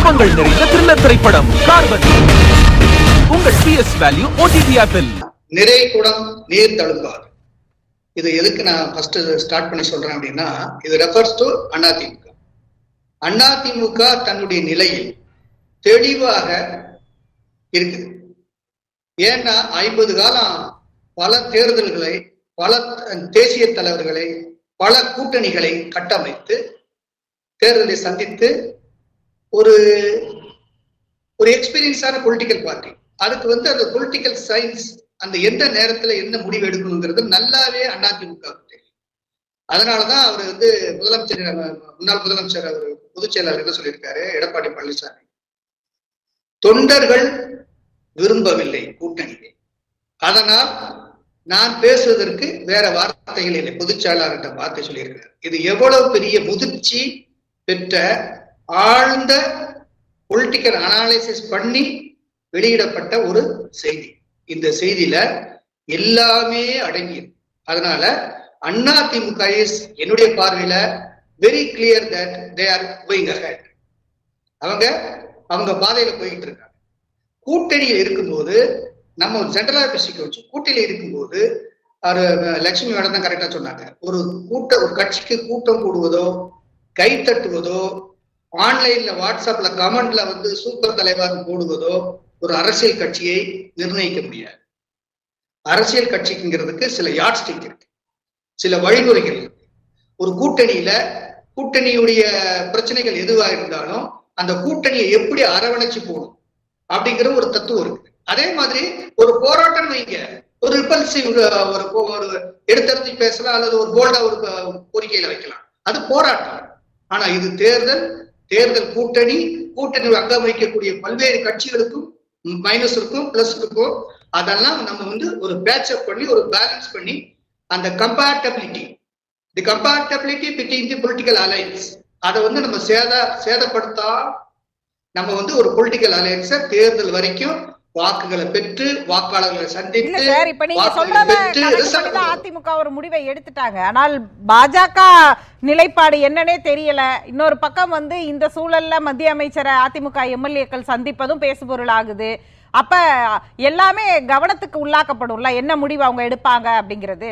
குழப்பங்கள் நிறைந்த த்ரில்லர் திரைப்படம் கார்பன் உங்கள் பிஎஸ் வேல்யூ ஓடிடி ஆப்பில் நிறை குடம் நீர் தழும்பாது இது எதுக்கு நான் ஃபர்ஸ்ட் ஸ்டார்ட் பண்ணி சொல்றேன் அப்படின்னா இது ரெஃபர்ஸ் டு அதிமுக அதிமுக தன்னுடைய நிலையில் தெளிவாக இருக்குது ஏன்னா ஐம்பது காலம் பல தேர்தல்களை பல தேசிய தலைவர்களை பல கூட்டணிகளை கட்டமைத்து தேர்தலை சந்தித்து ஒரு ஒரு எக்ஸ்பீரியன்ஸான பொலிட்டிக்கல் பார்ட்டி அதுக்கு வந்து அந்த பொலிட்டிக்கல் சயின்ஸ் அந்த எந்த நேரத்துல என்ன முடிவு எடுக்கணுங்கிறது நல்லாவே அதிமுக தெரியும் அதனாலதான் அவர் வந்து முதலமைச்சர் முன்னாள் முதலமைச்சர் அவர் பொதுச் செயலாளர் என்ன சொல்லியிருக்காரு எடப்பாடி பழனிசாமி தொண்டர்கள் விரும்பவில்லை கூட்டணியை அதனால் நான் பேசுவதற்கு வேற வார்த்தைகள் இல்லை பொதுச் செயலாளர்கிட்ட வார்த்தை சொல்லியிருக்கிறார் இது எவ்வளவு பெரிய முதிர்ச்சி பெற்ற ஆழ்ந்த பொலிட்டிக்கல் அனாலிசிஸ் பண்ணி வெளியிடப்பட்ட ஒரு செய்தி இந்த செய்தியில எல்லாமே அடங்கியது அதனால அண்ணா திமுக இஸ் என்னுடைய பார்வையில very clear that they are going ahead அவங்க அவங்க பாதையில போயிட்டு இருக்காங்க கூட்டணியில் இருக்கும்போது நம்ம ஜென்ரலா பேசிக்க வச்சு கூட்டணியில் இருக்கும்போது அவர் லட்சுமி மேடம் தான் கரெக்டா சொன்னாங்க ஒரு கூட்ட ஒரு கட்சிக்கு கூட்டம் கூடுவதோ கை தட்டுவதோ ஆன்லைன்ல வாட்ஸ்அப்ல கமெண்ட்ல வந்து சூப்பர் தலைவர் போடுவதோ ஒரு அரசியல் கட்சியை நிர்ணயிக்க முடியாது அரசியல் கட்சிக்குங்கிறதுக்கு சில யாட் ஸ்டிக் இருக்கு சில வழிமுறைகள் இருக்கு ஒரு கூட்டணியில கூட்டணியுடைய பிரச்சனைகள் எதுவா இருந்தாலும் அந்த கூட்டணியை எப்படி அரவணைச்சு போகணும் அப்படிங்கிற ஒரு தத்துவம் இருக்கு அதே மாதிரி ஒரு போராட்டம் வைங்க ஒரு ரிப்பல்சிவ் ஒரு ஒரு எடுத்தறிஞ்சு பேசலாம் அல்லது ஒரு போல்டா ஒரு கோரிக்கையில வைக்கலாம் அது போராட்டம் ஆனா இது தேர்தல் தேர்தல் கூட்டணி கூட்டணி அங்கம் வைக்கக்கூடிய பல்வேறு கட்சிகளுக்கும் மைனஸ் இருக்கும் பிளஸ் இருக்கும் அதெல்லாம் நம்ம வந்து ஒரு பேட்சப் பண்ணி ஒரு பேலன்ஸ் பண்ணி அந்த compatibility the compatibility between the political alliance அதை வந்து நம்ம சேத சேதப்படுத்தா நம்ம வந்து ஒரு பொலிட்டிக்கல் அலையன்ஸ தேர்தல் வரைக்கும் வாக்குகளை பெற்று வாக்காளர்களை இல்ல சந்தித்து சார் இப்ப நீங்க வாக்குகளை சொல்றத பெற்று கணக்கு result பண்ணி தான் கொடுக்கணும். அதிமுக ஒரு முடிவை எடுத்துட்டாங்க ஆனால் பாஜக நிலைப்பாடு என்னன்னே தெரியல இன்னொரு பக்கம் வந்து இந்த சூழல்ல மத்திய அமைச்சரை அதிமுக எம்எல்ஏக்கள் சந்திப்பதும் பேசுபொருள் ஆகுது அப்ப எல்லாமே கவனத்துக்கு உள்ளாக்கப்படும்ல என்ன முடிவு அவங்க எடுப்பாங்க அப்படிங்கிறது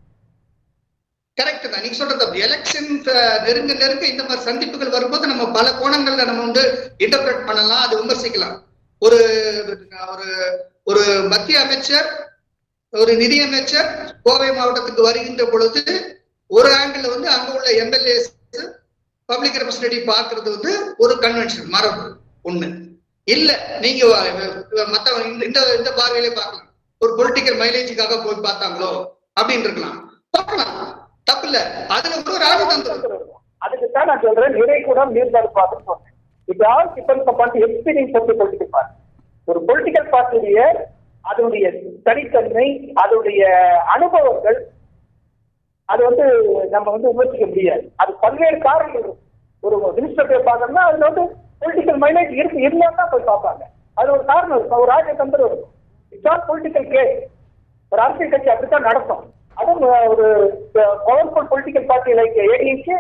கரெக்ட் தான் நீங்க சொல்றது அப்படி எலெக்ஷன் நெருங்க நெருங்க இந்த மாதிரி சந்திப்புகள் வரும்போது நம்ம பல கோணங்கள்ல நம்ம வந்து இன்டர்பிரட் பண்ணலாம் அது விமர்சிக்கலாம் ஒரு ஒரு ஒரு மத்திய அமைச்சர் ஒரு நிதி அமைச்சர் கோவை மாவட்டத்துக்கு வருகின்ற பொழுது ஒரு ஆங்கிள் வந்து அங்க உள்ள எம்எல்ஏஸ் பப்ளிக் ரெப்ரஸன்டேட்டிவ் பார்க்கிறது வந்து ஒரு கன்வென்ஷன் மரபு ஒண்ணு இல்ல நீங்க வ- மத்த இந்த இந்த பார்வையிலே பார்க்கலாம் ஒரு பொலிட்டிக்கல் மைலேஜுக்காக போய் பார்த்தாங்களோ அப்படின்னு இருக்கலாம் பார்க்கலாம் தப்பு இல்ல அதுல கூட ராஜதந்திரம் அதுக்கு தான் நான் சொல்றேன் நிறை கூட நீர்தடுப்பாதுன்னு சொன்னேன் it all depends upon the experience of the political party ஒரு பொலிட்டிக்கல் பார்ட்டியுடைய அதனுடைய தனித்தன்மை அதனுடைய அனுபவங்கள் அது வந்து நம்ம வந்து விமர்சிக்க முடியாது அது பல்வேறு காரணங்கள் இருக்கு ஒரு மினிஸ்டர் போய் பார்க்கணும்னா அதுல வந்து பொலிட்டிக்கல் மைலேஜ் இருக்கு இருந்தா தான் போய் பார்ப்பாங்க அது ஒரு காரணம் இருக்கும் ஒரு ராஜதந்திரம் இருக்கும் இட்ஸ் ஆல் பொலிட்டிக்கல் கேஸ் ஒரு அரசியல் கட்சி அப்படித்தான் நடத்தும் அதுவும் ஒரு powerful political party like ADMK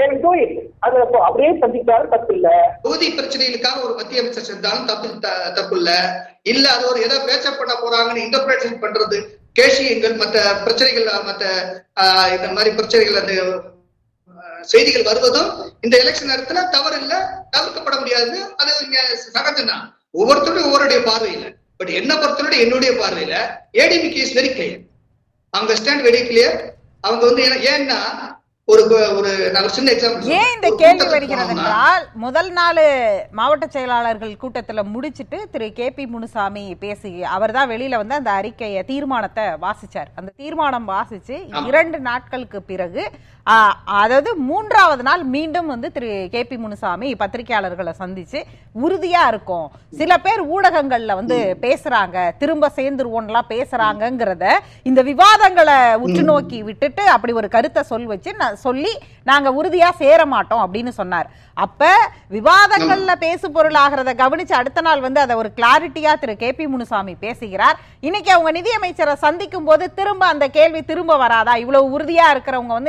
அது அப்போ அப்படியே சந்திச்சாலும் தப்பு இல்ல தொகுதி பிரச்சனைகளுக்காக ஒரு மத்திய அமைச்சர் செஞ்சாலும் தப்பு த- தப்பு இல்ல இல்ல அது ஒரு ஏதோ பேச்சப் பண்ண போறாங்கன்னு இன்டர்பிரேஷன் பண்றது கேஷியங்கள் மற்ற பிரச்சனைகள் மற்ற ஆஹ், இந்த மாதிரி பிரச்சனைகள் அந்த ஆஹ், செய்திகள் வருவதும் இந்த எலெக்ஷன் நேரத்துல தவறு இல்ல தவிர்க்கப்பட முடியாது அது இங்க சகஜம் தான் ஒவ்வொருத்தருடைய ஒவ்வொருடைய பார்வையில பட் என்ன பொறுத்தவரை என்னுடைய பார்வையில ஏடிமிக்கு இஸ் வெரி கிளியர் அவங்க ஸ்டாண்ட் வெரி கிளியர் அவங்க வந்து ஏன்னா- ஏன்னா ஒரு ஒரு நான் ஒரு சின்ன எக்ஸாம்பிள் ஏன் இந்த கேள்வி வருகிறது என்றால் முதல் நாள் மாவட்ட செயலாளர்கள் கூட்டத்துல முடிச்சிட்டு திரு கே பி முனுசாமி பேசி அவர் தான் வெளியில வந்து அந்த அறிக்கையை தீர்மானத்தை வாசிச்சார் அந்த தீர்மானம் வாசிச்சு இரண்டு நாட்களுக்கு பிறகு ஆ, அதாவது மூன்றாவது நாள் மீண்டும் வந்து திரு கே பி முனுசாமி பத்திரிகையாளர்களை சந்திச்சு உறுதியா இருக்கும் சில பேர் ஊடகங்கள்ல வந்து பேசுறாங்க திரும்ப சேர்ந்துருவோம்லாம் பேசுறாங்கங்கிறத இந்த விவாதங்களை உற்று நோக்கி விட்டுட்டு அப்படி ஒரு கருத்தை சொல் வச்சு நான் சொல்லி நாங்க உறுதியா சேர மாட்டோம் அப்படின்னு சொன்னார் அப்ப விவாதங்கள்ல பேசு பொருள் ஆகிறத கவனிச்சு அடுத்த நாள் வந்து அதை ஒரு கிளாரிட்டியா திரு கே பி முனுசாமி பேசுகிறார் இன்னைக்கு அவங்க நிதியமைச்சரை சந்திக்கும் போது திரும்ப அந்த கேள்வி திரும்ப வராதா இவ்வளவு உறுதியா இருக்கிறவங்க வந்து இந்த சந்திப்பு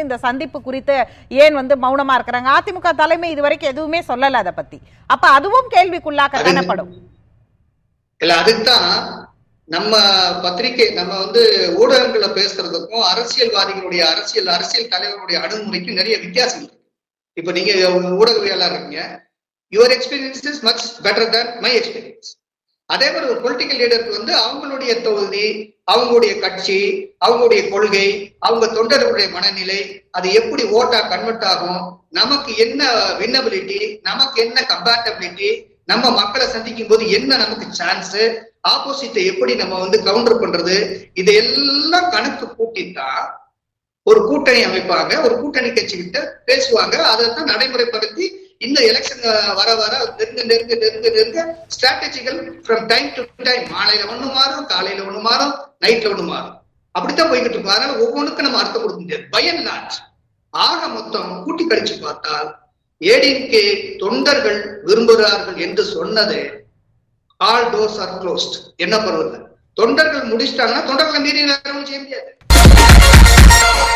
அவமதிப்பு குறித்து ஏன் வந்து மௌனமா இருக்கிறாங்க அதிமுக தலைமை இதுவரைக்கும் எதுவுமே சொல்லல அதை பத்தி அப்ப அதுவும் கேள்விக்குள்ளாக்க அது- தானப்படும் இல்ல அதுக்குதான் நம்ம பத்திரிகை நம்ம வந்து ஊடகங்கள்ல பேசுறதுக்கும் அரசியல்வாதிகளுடைய அரசியல் அரசியல் தலைவருடைய அணுகுமுறைக்கும் நிறைய வித்தியாசம் இருக்கு இப்ப நீங்க ஊடகவியலா இருக்கீங்க your experience is much better than my experience அதே மாதிரி ஒரு பொலிட்டிக்கல் லீடருக்கு வந்து அவங்களுடைய தொகுதி அவங்களுடைய கட்சி அவங்களுடைய கொள்கை அவங்க தொண்டர்களுடைய மனநிலை அது எப்படி ஓட்டா கன்வெர்ட் ஆகும் நமக்கு என்ன வின்னபிலிட்டி நமக்கு என்ன கம்பேட்டபிலிட்டி நம்ம மக்களை சந்திக்கும் போது என்ன நமக்கு சான்ஸ் ஆப்போசிட்டை எப்படி நம்ம வந்து கவுண்டர் பண்றது இதையெல்லாம் கணக்கு கூட்டித்தான் ஒரு கூட்டணி அமைப்பாங்க ஒரு கூட்டணி கட்சி கிட்ட பேசுவாங்க அதைத்தான் நடைமுறைப்படுத்தி இந்த எலெக்ஷன் வர வர நெருங்க நெருங்க நெருங்க நெருங்க ஸ்ட்ராட்டஜிகள் ஃப்ரம் டைம் டு டைம் மாலையில ஒண்ணு மாறும் காலையில ஒண்ணு மாறும் நைட்ல ஒண்ணு மாறும் அப்படித்தான் போய்கிட்டு இருக்கும் அதனால ஒவ்வொன்றுக்கும் நம்ம அர்த்தம் கொடுக்க முடியாது பயன் நாட் ஆக மொத்தம் கூட்டி கழிச்சு பார்த்தால் ஏடிஎம்கே தொண்டர்கள் விரும்புகிறார்கள் என்று சொன்னது ஆல் டோர்ஸ் ஆர் க்ளோஸ்ட் என்ன பரவாயில்ல தொண்டர்கள் முடிச்சிட்டாங்கன்னா தொண்டர்களை மீறி வேற ஒண்ணும் செய்ய முடியாது